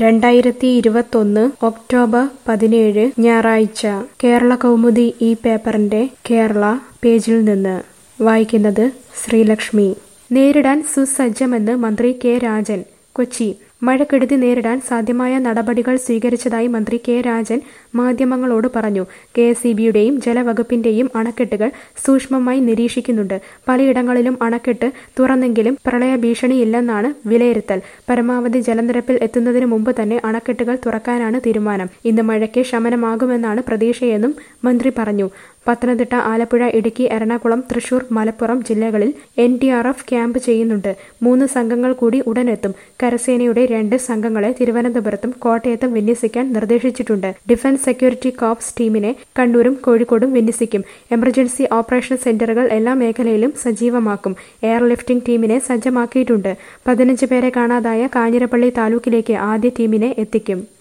രണ്ടായിരത്തി ഇരുപത്തൊന്ന് ഒക്ടോബർ പതിനേഴ് ഞായറാഴ്ച കേരള കൗമുദി ഈ പേപ്പറിന്റെ കേരള പേജിൽ നിന്ന് വായിക്കുന്നത് ശ്രീലക്ഷ്മി നേരിടാൻ സുസജ്ജമെന്ന് മന്ത്രി കെ രാജൻ കൊച്ചി മഴക്കെടുതി നേരിടാൻ സാധ്യമായ നടപടികൾ സ്വീകരിച്ചതായി മന്ത്രി കെ രാജൻ മാധ്യമങ്ങളോട് പറഞ്ഞു കെ എസ് ഇ ബിയുടെയും ജലവകുപ്പിന്റെയും അണക്കെട്ടുകൾ സൂക്ഷ്മമായി നിരീക്ഷിക്കുന്നുണ്ട് പലയിടങ്ങളിലും അണക്കെട്ട് തുറന്നെങ്കിലും പ്രളയ ഭീഷണിയില്ലെന്നാണ് വിലയിരുത്തൽ പരമാവധി ജലനിരപ്പിൽ എത്തുന്നതിന് മുമ്പ് തന്നെ അണക്കെട്ടുകൾ തുറക്കാനാണ് തീരുമാനം ഇന്ന് മഴയ്ക്ക് ശമനമാകുമെന്നാണ് പ്രതീക്ഷയെന്നും മന്ത്രി പറഞ്ഞു പത്തനംതിട്ട ആലപ്പുഴ ഇടുക്കി എറണാകുളം തൃശൂർ മലപ്പുറം ജില്ലകളിൽ N D R F camp ചെയ്യുന്നുണ്ട് മൂന്ന് സംഘങ്ങൾ കൂടി ഉടനെത്തും കരസേനയുടെ രണ്ട് സംഘങ്ങളെ തിരുവനന്തപുരത്തും കോട്ടയത്തും വിന്യസിക്കാൻ നിർദ്ദേശിച്ചിട്ടുണ്ട് ഡിഫൻസ് സെക്യൂരിറ്റി കോപ്സ് ടീമിനെ കണ്ണൂരും കോഴിക്കോടും വിന്യസിക്കും എമർജൻസി ഓപ്പറേഷൻ സെന്ററുകൾ എല്ലാ മേഖലയിലും സജീവമാക്കും എയർ ലിഫ്റ്റിംഗ് ടീമിനെ സജ്ജമാക്കിയിട്ടുണ്ട് പതിനഞ്ച് പേരെ കാണാതായ കാഞ്ഞിരപ്പള്ളി താലൂക്കിലേക്ക് ആദ്യ ടീമിനെ എത്തിക്കും